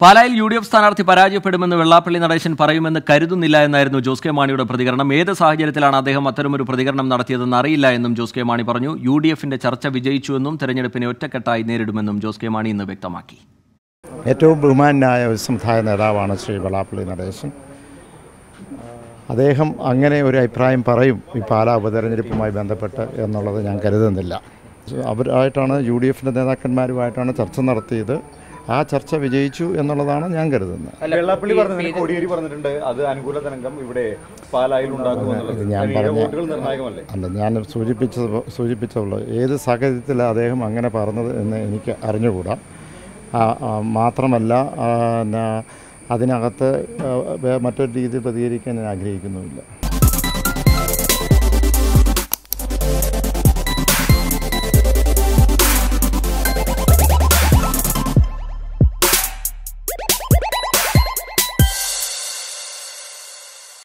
പാലായിൽ U D F സ്ഥാനാർത്ഥി പരാജയപ്പെടുമെന്ന് വെള്ളാപ്പള്ളി നടേശൻ പറയുമെന്ന് കരുതുന്നില്ല എന്നായിരുന്നു ജോസ് കെ മാണിയുടെ പ്രതികരണം ഏത് സാഹചര്യത്തിലാണ് അദ്ദേഹം അത്തരമൊരു പ്രതികരണം നടത്തിയതെന്ന് അറിയില്ല എന്നും ജോസ് കെ മാണി പറഞ്ഞു യു ഡി എഫിന്റെ ചർച്ച വിജയിച്ചുവെന്നും തെരഞ്ഞെടുപ്പിനെ ഒറ്റക്കെട്ടായി നേരിടുമെന്നും ജോസ് കെ മാണി ഇന്ന് വ്യക്തമാക്കി ഏറ്റവും ബഹുമാനായ ഒരു സമുദായ നേതാവാണ് ശ്രീ വെള്ളാപ്പള്ളി നടേശൻ അദ്ദേഹം അങ്ങനെ ഒരു അഭിപ്രായം പറയും ഈ പാലാ ഉപതെരഞ്ഞെടുപ്പുമായി ബന്ധപ്പെട്ട് എന്നുള്ളത് ഞാൻ കരുതുന്നില്ല അവരായിട്ടാണ് യു ഡി എഫിൻ്റെ നേതാക്കന്മാരുമായിട്ടാണ് ചർച്ച നടത്തിയത് ആ ചർച്ച വിജയിച്ചു എന്നുള്ളതാണ് ഞാൻ കരുതുന്നത് വെള്ളാപ്പള്ളി പറഞ്ഞതിന് കോടിയേരി പറഞ്ഞിട്ടുണ്ട് അത് അനുകൂല തരംഗം ഇവിടെ പാലായിൽ ഉണ്ടാക്കുമെന്നുള്ളത് ഇത് ഞാൻ കാരണം ഈ പറഞ്ഞ വോട്ടുകൾ നിർണായകമല്ലേ അല്ല ഞാൻ സൂചിപ്പിച്ചത് സൂചിപ്പിച്ചുള്ളൂ ഏത് സാഹചര്യത്തിലാണ് അദ്ദേഹം അങ്ങനെ പറഞ്ഞത് എന്ന് എനിക്ക് അറിഞ്ഞുകൂടാ ആ, ആ, മാത്രമല്ല ആ, ന- അതിനകത്ത് ആ, വേ- മറ്റൊരു രീതിയിൽ പ്രതികരിക്കാൻ ഞാൻ ആഗ്രഹിക്കുന്നുമില്ല